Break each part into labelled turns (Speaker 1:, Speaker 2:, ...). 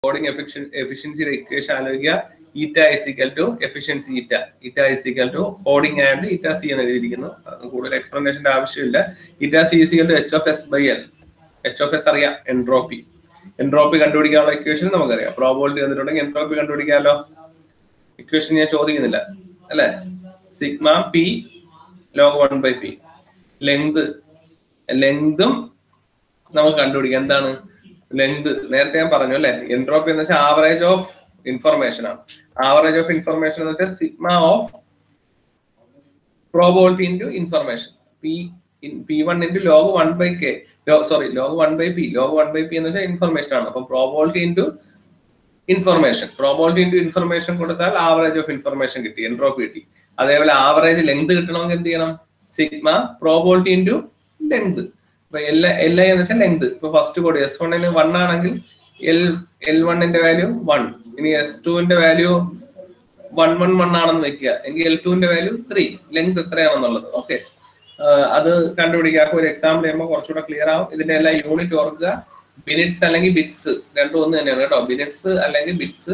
Speaker 1: coding എഫിഷ്യൻസിയുടെ equation ആലോചിക്കുക ഈറ്റ is equal to efficiency eta eta is equal to coding and eta C എന്ന് എഴുതിയിരിക്കുന്നു അത് കൂടുതൽ എക്സ്പ്ലനേഷന്റെ ആവശ്യമില്ല eta C is equal to H of S by L H of S അറിയാം എൻട്രോപ്പി എൻട്രോപ്പി കണ്ടുപിടിക്കാനുള്ള ഇക്വേഷൻ നമുക്കറിയാം പ്രോബോളിറ്റി തന്നിട്ടുണ്ടെങ്കിൽ എൻട്രോപ്പി കണ്ടുപിടിക്കാമല്ലോ ഇക്വേഷൻ ഞാൻ ചോദിക്കുന്നില്ല അല്ലെ sigma P log one by P length ലെങ്തും നമുക്ക് കണ്ടുപിടിക്കാം എന്താണ് ലെങ്ത് നേരത്തെ ഞാൻ പറഞ്ഞു അല്ലെ എൻട്രോപ്പി എന്ന് വെച്ചാൽ ആവറേജ് ഓഫ് ഇൻഫർമേഷൻ ആണ് ആവറേജ് ഓഫ് ഇൻഫർമേഷൻ എന്ന് വെച്ചാൽ sigma of probability into information P P one into log one by K sorry log one by P log one by P എന്ന് വെച്ചാൽ ഇൻഫർമേഷൻ ആണ് അപ്പൊ probability into information probability into information കൊടുത്താൽ average of information കിട്ടി entropy കിട്ടി അതേപോലെ average length കിട്ടണമെങ്കിൽ എന്ത് ചെയ്യണം സിഗ്മ പ്രോബോളിറ്റി ഇൻറ്റു ലെങ്ത് ഇപ്പൊ എൽ എൽ ഐ എന്ന് വെച്ചാൽ ലെങ്ത് ഇപ്പൊ ഫസ്റ്റ് കോഡ് എസ് വണ്ണിന് വൺ ആണെങ്കിൽ എൽ എൽ വണ്ണിന്റെ വാല്യൂ വൺ ഇനി എസ് ടുവിന്റെ വാല്യൂ വൺ വൺ വൺ ആണെന്ന് വെക്കുക എങ്കിൽ എൽ ടുവിന്റെ വാല്യൂ ത്രീ ലെങ്ത് എത്രയാണെന്നുള്ളത് ഓക്കെ അത് കണ്ടുപിടിക്കുക ഒരു എക്സാമ്പിൾ ചെയ്യുമ്പോൾ കുറച്ചുകൂടെ ക്ലിയർ ആവും ഇതിന്റെ എല്ലാം യൂണിറ്റ് ഓർക്കുക ബിനിറ്റ്സ് അല്ലെങ്കിൽ ബിറ്റ്സ് രണ്ടും ഒന്ന് തന്നെയാണ് കേട്ടോ ബിനിറ്റ്സ് അല്ലെങ്കിൽ ബിറ്റ്സ്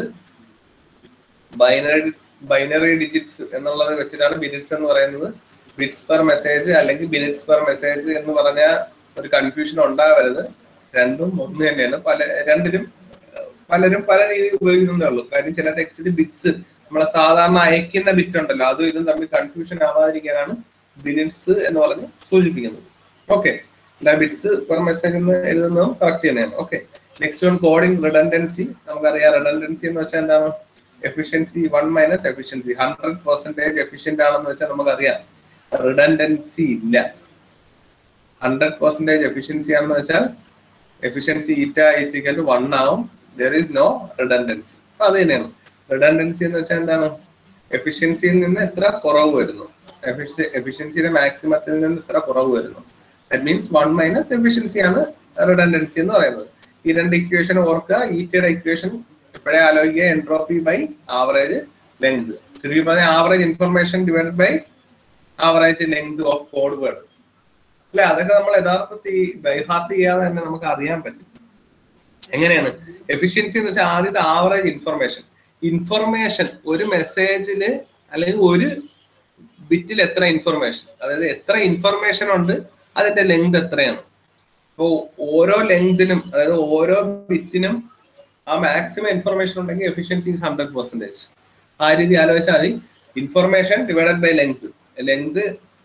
Speaker 1: ബൈനറി ബൈനറി ഡിജിറ്റ്സ് എന്നുള്ളത് വെച്ചിട്ടാണ് ബിനിറ്റ്സ് എന്ന് പറയുന്നത് ബിറ്റ്സ് പെർ മെസ്സേജ് അല്ലെങ്കിൽ ബിനിറ്റ്സ് പെർ മെസ്സേജ് എന്ന് പറഞ്ഞ ഒരു കൺഫ്യൂഷൻ ഉണ്ടാവരുത് രണ്ടും ഒന്ന് തന്നെയാണ് പല രണ്ടിലും ഏഹ്, പലരും പല രീതിയിൽ ഉപയോഗിക്കുന്നതേ ഉള്ളൂ കാര്യം ചില ടെക്സ്റ്റിൽ ബിറ്റ്സ് നമ്മളെ സാധാരണ അയക്കുന്ന ബിറ്റ് ഉണ്ടല്ലോ അതും ഇതും തമ്മിൽ കൺഫ്യൂഷൻ ആവാതിരിക്കാനാണ് ബിനിറ്റ്സ് എന്ന് പറഞ്ഞ് സൂചിപ്പിക്കുന്നത് ഓക്കെ അല്ല ബിറ്റ്സ് പെർ മെസ്സേജ് എന്ന് എഴുതുന്നതും കറക്റ്റ് തന്നെയാണ് okay next one coding redundancy നമുക്കറിയാം റിഡൻഡൻസി എന്ന് വെച്ചാൽ എന്താണ് efficiency one minus efficiency hundred percentage efficient ആണെന്ന് വെച്ചാൽ നമുക്കറിയാം റിഡൻഡൻസി ഇല്ല ഹൺഡ്രഡ് പെർസെന്റേജ് എഫിഷ്യൻസി ആണെന്ന് വെച്ചാൽ efficiency eta is equal to one ആവും ദർ ഈസ് നോ റിഡൻഡൻസി അപ്പൊ അത് തന്നെയാണ് റിഡൻഡൻസി എന്ന് വെച്ചാൽ എന്താണ് എഫിഷ്യൻസിയിൽ നിന്ന് എത്ര കുറവ് വരുന്നു എഫിഷ്യൻസിയുടെ മാക്സിമത്തിൽ നിന്ന് എത്ര കുറവ് വരുന്നു that means one minus efficiency ആണ് റിഡൻഡൻസി എന്ന് പറയുന്നത് ഈ രണ്ട് ഇക്വേഷൻ ഓർക്കുക ഈറ്റയുടെ ഇക്വേഷൻ എപ്പോഴേ ആലോചിക്കുക എൻട്രോപ്പി ബൈ ആവറേജ് ലെങ്ത് ചുരുക്കി പറഞ്ഞ average information divide by average length of code word അല്ലെ അതൊക്കെ നമ്മൾ യഥാർത്ഥത്തിൽ ബൈഹാർട്ട് ചെയ്യാതെ തന്നെ നമുക്ക് അറിയാൻ പറ്റും എങ്ങനെയാണ് എഫിഷ്യൻസി എന്ന് വെച്ചാൽ ആദ്യത്തെ ആവറേജ് ഇൻഫർമേഷൻ ഇൻഫർമേഷൻ ഒരു മെസ്സേജില് അല്ലെങ്കിൽ ഒരു ബിറ്റിൽ എത്ര ഇൻഫർമേഷൻ അതായത് എത്ര ഇൻഫർമേഷൻ ഉണ്ട് അതിന്റെ ലെങ്ത് എത്രയാണ് അപ്പോൾ ഓരോ ലെങ്തിനും അതായത് ഓരോ ബിറ്റിനും ആ മാക്സിമം ഇൻഫർമേഷൻ ഉണ്ടെങ്കിൽ എഫിഷ്യൻസി ഇസ് ഹൺഡ്രഡ് പെർസെന്റേജ് ആ രീതി ആലോചിച്ചാൽ മതി information divided by length length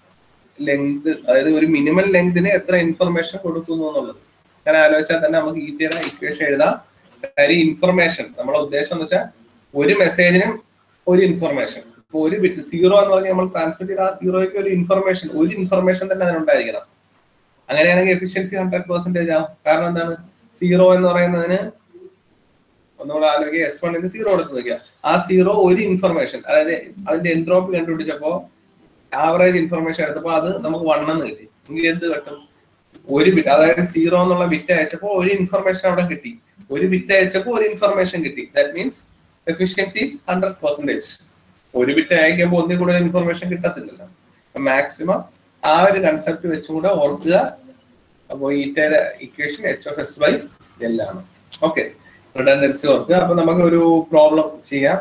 Speaker 1: length അതായത് ഒരു മിനിമം ലെങ്തിന് എത്ര ഇൻഫർമേഷൻ കൊടുക്കുന്നു എന്നുള്ളത് അങ്ങനെ ആലോചിച്ചാൽ തന്നെ നമുക്ക് ഈറ്റിയുടെ ഇക്വേഷൻ എഴുതാം കാര്യം ഇൻഫർമേഷൻ നമ്മളെ ഉദ്ദേശം എന്ന് വെച്ചാൽ ഒരു മെസ്സേജിനും ഒരു ഇൻഫർമേഷൻ ഇപ്പൊ ഒരു ബിറ്റ് സീറോ എന്ന് പറഞ്ഞാൽ നമ്മൾ ട്രാൻസ്മിറ്റ് ചെയ്ത ആ സീറോയ്ക്ക് ഒരു ഇൻഫർമേഷൻ ഒരു ഇൻഫർമേഷൻ തന്നെ അതിനുണ്ടായിരിക്കണം അങ്ങനെയാണെങ്കിൽ എഫിഷ്യൻസി ഹൺഡ്രഡ് പെർസെന്റേജ് ആവും കാരണം എന്താണ് സീറോ എന്ന് പറയുന്നതിന് ഒന്നുകൂടെ ആലോചിക്കുക എസ് വണ്ണിന് സീറോ എടുത്ത് നോക്കുക ആ സീറോ ഒരു ഇൻഫർമേഷൻ അതായത് അതിന്റെ എൻട്രോപ്പി കണ്ടുപിടിച്ചപ്പോ ആവറേജ് ഇൻഫർമേഷൻ എടുത്തപ്പോ അത് നമുക്ക് വണ്ണെന്ന് കിട്ടി എങ്കിൽ എന്ത് കിട്ടും ഒരു ബിറ്റ് അതായത് സീറോ എന്നുള്ള ബിറ്റ് അയച്ചപ്പോ ഒരു ഇൻഫർമേഷൻ അവിടെ കിട്ടി ഒരു ബിറ്റ് അയച്ചപ്പോ ഒരു ഇൻഫർമേഷൻ കിട്ടി that means efficiency hundred percentage ഒരു ബിറ്റ് അയക്കുമ്പോൾ ഒന്നിൽ കൂടുതൽ ഇൻഫർമേഷൻ കിട്ടത്തില്ലല്ലോ മാക്സിമം ആ ഒരു കൺസെപ്റ്റ് വെച്ചും കൂടെ ഓർക്കുക അപ്പോൾ ഈറ്റയുടെ equation H of S by L ആണ് ഓക്കെ റിഡൻഡൻസി ഓർക്കുക അപ്പൊ നമുക്ക് ഒരു പ്രോബ്ലം ചെയ്യാം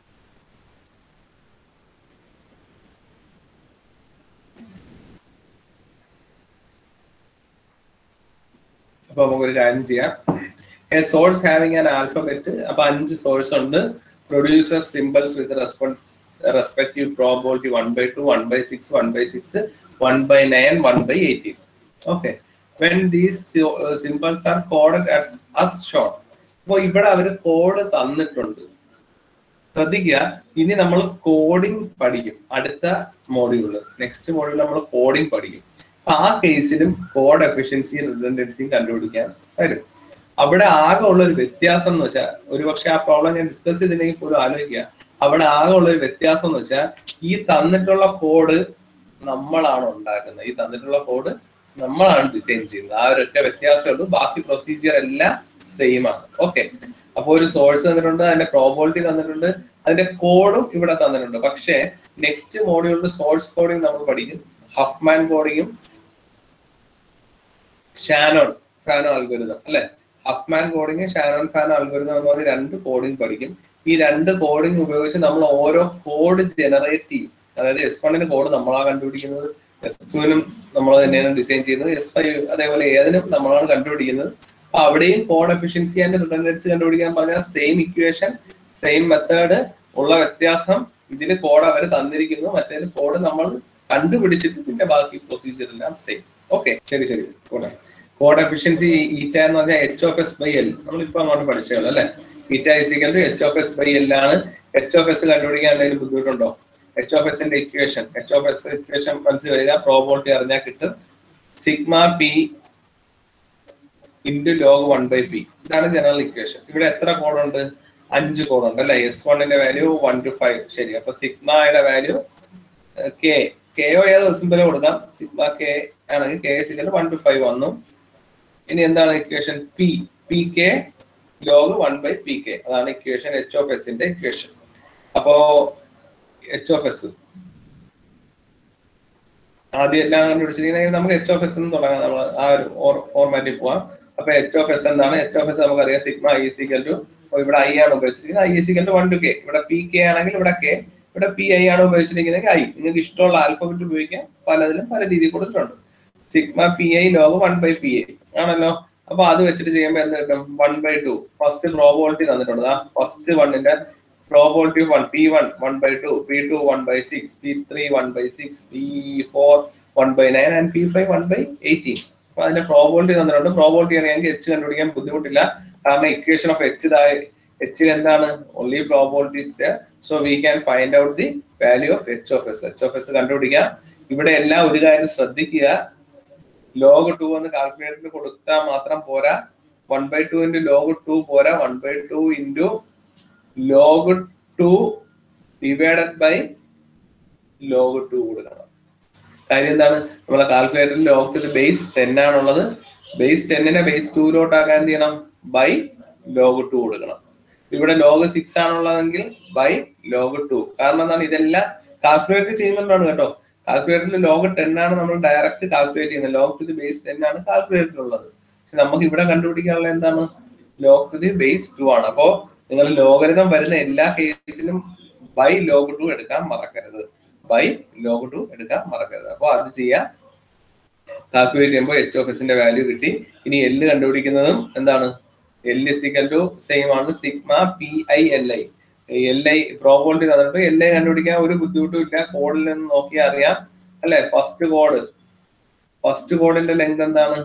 Speaker 1: അപ്പൊ നമുക്കൊരു കാര്യം ചെയ്യാം a source having an alphabet അപ്പൊ അഞ്ച് സോഴ്സ് ഉണ്ട് producer symbols with response respective probability one by two one by six one by six one by nine one by eighteen okay when these symbols are coded as short അപ്പോൾ ഇവിടെ അവർ code തന്നിട്ടുണ്ട് ശ്രദ്ധിക്കുക ഇനി നമ്മൾ coding പഠിക്കും അടുത്ത module next module നമ്മൾ coding പഠിക്കും അപ്പൊ ആ കേസിലും കോഡ് എഫിഷ്യൻസിയും റിഡൻഡൻസിയും കണ്ടുപിടിക്കാൻ വരും അവിടെ ആകെ ഉള്ള ഒരു വ്യത്യാസം എന്ന് വെച്ചാൽ ഒരുപക്ഷെ ആ പ്രോബ്ലം ഞാൻ ഡിസ്കസ് ചെയ്തില്ലെങ്കിൽ പോലും ആലോചിക്കുക അവിടെ ആകെ ഉള്ള ഒരു വ്യത്യാസം എന്ന് വെച്ചാൽ ഈ തന്നിട്ടുള്ള കോഡ് നമ്മളാണ് ഉണ്ടാക്കുന്നത് ഈ തന്നിട്ടുള്ള കോഡ് നമ്മളാണ് ഡിസൈൻ ചെയ്യുന്നത് ആ ഒരു ഒറ്റ വ്യത്യാസമേ ഉള്ളൂ ബാക്കി പ്രൊസീജിയർ എല്ലാം സെയിം ആണ് ഓക്കെ അപ്പോൾ ഒരു സോഴ്സ് തന്നിട്ടുണ്ട് അതിന്റെ പ്രോബിലിറ്റി തന്നിട്ടുണ്ട് അതിന്റെ കോഡും ഇവിടെ തന്നിട്ടുണ്ട് പക്ഷേ നെക്സ്റ്റ് മോഡ്യൂളിൽ സോഴ്സ് കോഡിംഗ് നമ്മൾ പഠിക്കും ഹഫ്മാൻ കോഡിങ്ങും ഷാനോൺ ഷാനോ അൽഗോരിതം അല്ലെ Huffman coding Shannon Fano algorithm എന്ന് പറഞ്ഞ രണ്ട് കോഡിങ് പഠിക്കും ഈ രണ്ട് കോഡിങ് ഉപയോഗിച്ച് നമ്മൾ ഓരോ കോഡ് ജനറേറ്റ് ചെയ്യും അതായത് എസ് വണ്ണിന് കോഡ് നമ്മളാണ് കണ്ടുപിടിക്കുന്നത് എസ് ടുവിനും നമ്മൾ തന്നെയാണ് ഡിസൈൻ ചെയ്യുന്നത് എസ് ഫൈവ് അതേപോലെ ഏതിനും നമ്മളാണ് കണ്ടുപിടിക്കുന്നത് അപ്പൊ അവിടെയും കോഡ് എഫിഷ്യൻസി ആൻഡ് റിട്ടൻഡൻസി കണ്ടുപിടിക്കാൻ പറഞ്ഞാൽ സെയിം ഇക്വേഷൻ സെയിം മെത്തേഡ് ഉള്ള വ്യത്യാസം ഇതിന് കോഡ് അവർ തന്നിരിക്കുന്നു മറ്റേ കോഡ് നമ്മൾ കണ്ടുപിടിച്ചിട്ട് പിന്നെ ബാക്കി പ്രൊസീജിയർ എല്ലാം സെയിം ഓക്കെ ശരി ശരി കോഡ് കോഡ് എഫിഷ്യൻസി ഈറ്റ എന്ന് പറഞ്ഞാൽ H of S by L നമ്മളിപ്പോ അങ്ങോട്ട് പഠിച്ചോളൂ അല്ലെ eta is equal to H of S by L ആണ് എച്ച് ഓഫ് എസ് കണ്ടുപിടിക്കാൻ എന്തെങ്കിലും ബുദ്ധിമുട്ടുണ്ടോ എച്ച് ഓഫ് എസിന്റെ equation H of S equation മനസ്സിൽ വരിക പ്രോബോളിറ്റി അറിഞ്ഞാൽ കിട്ടും sigma P into log one by P ഇതാണ് ജനറൽ ഇക്വേഷൻ ഇവിടെ എത്ര കോഡുണ്ട് അഞ്ച് കോഡുണ്ട് അല്ലെ എസ് വണ്ണിന്റെ വാല്യൂ വൺ ടു ഫൈവ് ശരി അപ്പൊ സിഗ്മയുടെ വാല്യൂ കെ കെയോ ഏത് സിമ്പിളോ കൊടുക്കാം സിഗ്മ കെ ആണെങ്കിൽ K is equal one to five വന്നു ഇനി എന്താണ് equation P P K log one by P K അതാണ് ഇക്വേഷൻ എച്ച് ഓഫ് എസിന്റെ ഇക്വേഷൻ അപ്പോ എച്ച് ഓഫ് എസ് ആദ്യം എല്ലാം കണ്ടുപിടിച്ചിരിക്കുന്നത് നമുക്ക് എച്ച് ഓഫ് എസ് എന്ന് തുടങ്ങാം നമ്മൾ ആ ഒരു ഫോർമാറ്റിൽ പോവാം അപ്പൊ എച്ച് ഓഫ് എസ് എന്താണ് എച്ച് ഓഫ് എസ് നമുക്കറിയാം സിഗ്മ ഐ സിക്കൽ ടു ഇവിടെ ഐ ആണ് ഉപയോഗിച്ചിരിക്കുന്നത് I is equal to one to K ഇവിടെ പി കെ ആണെങ്കിൽ ഇവിടെ കെ ഇവിടെ പി ഐ ആണ് ഉപയോഗിച്ചിരിക്കുന്നത് ഐ നിങ്ങൾക്ക് ഇഷ്ടമുള്ള ആൽഫബറ്റ് ഉപയോഗിക്കാം പലതിലും പല രീതിയിൽ കൊടുത്തിട്ടുണ്ട് sigma P I log one by P I ആണല്ലോ അപ്പൊ അത് വെച്ചിട്ട് ചെയ്യുമ്പോൾ എന്ത് കിട്ടും one by two first probability തന്നിട്ടുണ്ട് ആ ഫസ്റ്റ് വണ്ണിന്റെ probability one P one one by two P two one by six P three one by six P four one by nine and P five one by eighteen അപ്പൊ അതിന്റെ probability തന്നിട്ടുണ്ട് probability അറിയാമെങ്കിൽ H കണ്ടുപിടിക്കാൻ ബുദ്ധിമുട്ടില്ല കാരണം equation of H എച്ചിൽ എന്താണ് only probabilities so we can find out the value of H of S H of S കണ്ടുപിടിക്കാം ഇവിടെ എല്ലാം ഒരു കാര്യം ശ്രദ്ധിക്കുക ലോഗ് ടു എന്ന് കാൽക്കുലേറ്ററിൽ കൊടുത്താൽ മാത്രം പോരാ one by two into log two പോരാ one by two into log two divided by log two കൊടുക്കണം കാര്യം എന്താണ് നമ്മളെ കാൽക്കുലേറ്ററിൽ ലോഗ് ബേസ് ടെൻ ആണുള്ളത് ബേസ് ടെന്നിനെ ബേസ് ടൂലോട്ടാക്കാൻ എന്ത് ചെയ്യണം ബൈ ലോഗ് ടു കൊടുക്കണം ഇവിടെ ലോഗ് സിക്സ് ആണുള്ളതെങ്കിൽ ബൈ ലോഗ് ടു കാരണം എന്താണ് ഇതെല്ലാം കാൽക്കുലേറ്റ് ചെയ്യുന്നുണ്ടാണ് കേട്ടോ കാൽക്കുലേറ്ററിൽ ലോഗ് ടെൻ ആണ് നമ്മൾ ഡയറക്റ്റ് കാൽക്കുലേറ്റ് ചെയ്യുന്നത് log to the base ten ആണ് കാൽക്കുലേറ്ററിൽ ഉള്ളത് പക്ഷെ നമുക്ക് ഇവിടെ കണ്ടുപിടിക്കാനുള്ള എന്താണ് log to the base two ആണ് അപ്പോ നിങ്ങൾ ലോഗരിതം വരുന്ന എല്ലാ കേസിലും ബൈ ലോഗ് ടു എടുക്കാൻ മറക്കരുത് ബൈ ലോഗ് ടു എടുക്കാൻ മറക്കരുത് അപ്പൊ അത് ചെയ്യാം കാൽക്കുലേറ്റ് ചെയ്യുമ്പോൾ എച്ച് ഓഫ് എസിന്റെ വാല്യൂ കിട്ടി ഇനി എല്ല് കണ്ടുപിടിക്കുന്നതും എന്താണ് എൽ ഇസിക്കൽ ടു സെയിം ആണ് sigma P I L I L I probability തന്നിട്ട് എൽ ഐ കണ്ടുപിടിക്കാൻ ഒരു ബുദ്ധിമുട്ടും ഇല്ല കോഡിൽ നിന്ന് നോക്കിയാൽ അറിയാം അല്ലെ ഫസ്റ്റ് കോഡ് ഫസ്റ്റ് കോഡിന്റെ ലെങ്ത് എന്താണ്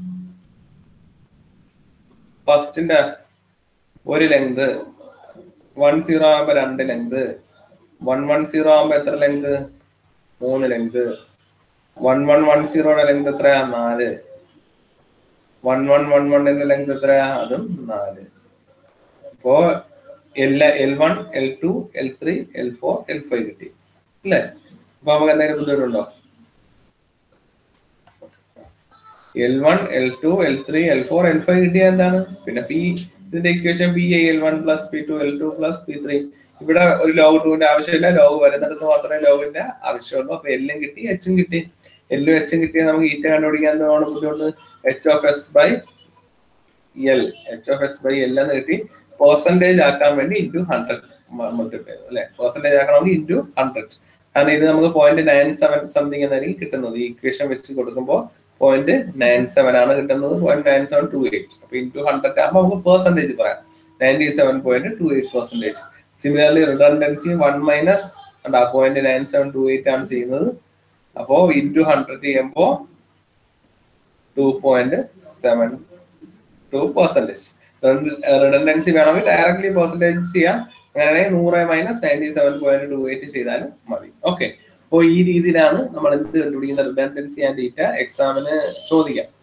Speaker 1: ഫസ്റ്റിന്റെ ഒരു ലെങ്ത് വൺ സീറോ ആകുമ്പോ രണ്ട് ലെങ്ത് വൺ വൺ സീറോ ആകുമ്പോ എത്ര ലെങ്ത് മൂന്ന് ലെങ്ത് വൺ വൺ വൺ സീറോയുടെ ലെങ്ത് എത്രയാ നാല് വൺ വൺ വൺ വണ്ണിന്റെ ലെങ്ത് എത്രയാ അതും നാല് അപ്പോ L L one L two L three L four L five കിട്ടി അല്ലേ അപ്പൊ നമുക്ക് എന്തെങ്കിലും ബുദ്ധിമുട്ടുണ്ടോ L one L two L three L four L five കിട്ടിയ എന്താണ് പിന്നെ പി ഇതിന്റെ equation P I L one plus P two L two plus P three ഇവിടെ ഒരു ലോഗ് ടുവിന്റെ ആവശ്യമില്ല ലോഗ് വരുന്നിടത്ത് മാത്രമേ ലോഗിന്റെ ആവശ്യമുള്ളൂ അപ്പൊ എല്ലും കിട്ടി എച്ചും കിട്ടി എല്ലും എച്ചും കിട്ടിയാൽ നമുക്ക് ഈറ്റ കണ്ടുപിടിക്കാൻ എന്താണ് ബുദ്ധിമുട്ട് H of S by L H of S by L എന്ന് കിട്ടി പെർസെന്റേജ് ആക്കാൻ വേണ്ടി ഇൻറ്റു ഹൺഡ്രഡ് മൾട്ടിപ്ലൈ അല്ലെ പെർസെന്റേജ് ആക്കണമെങ്കിൽ ഇൻറ്റു ഹൺഡ്രഡ് കാരണം ഇത് നമുക്ക് പോയിന്റ് നയൻ സെവൻ സംതിങ് എന്നായിരിക്കും കിട്ടുന്നത് ഈ ഇക്വേഷൻ വെച്ച് കൊടുക്കുമ്പോൾ പോയിന്റ് നയൻ സെവൻ ആണ് കിട്ടുന്നത് point nine seven two eight അപ്പൊ ഇൻറ്റു ഹൺഡ്രഡ് ആകുമ്പോൾ നമുക്ക് പെർസെന്റേജ് പറയാം ninety seven point two eight percentage similarly redundancy one minus ആ point nine seven two eight ആണ് ചെയ്യുന്നത് അപ്പോ ഇൻറ്റു ഹൺഡ്രഡ് ചെയ്യുമ്പോൾ two point seven two percentage redundancy വേണമെങ്കിൽ ഡയറക്ട്ലി പെർസെന്റേജ് ചെയ്യാം അങ്ങനെയാണെങ്കിൽ നൂറ് minus ninety seven point two eight ചെയ്താലും മതി ഓക്കെ അപ്പോൾ ഈ രീതിയിലാണ് നമ്മൾ എന്ത് കണ്ടുപിടിക്കുന്ന റിഡൻഡൻസി ആൻഡ് ഡീറ്റ എക്സാമിന് ചോദിക്കാം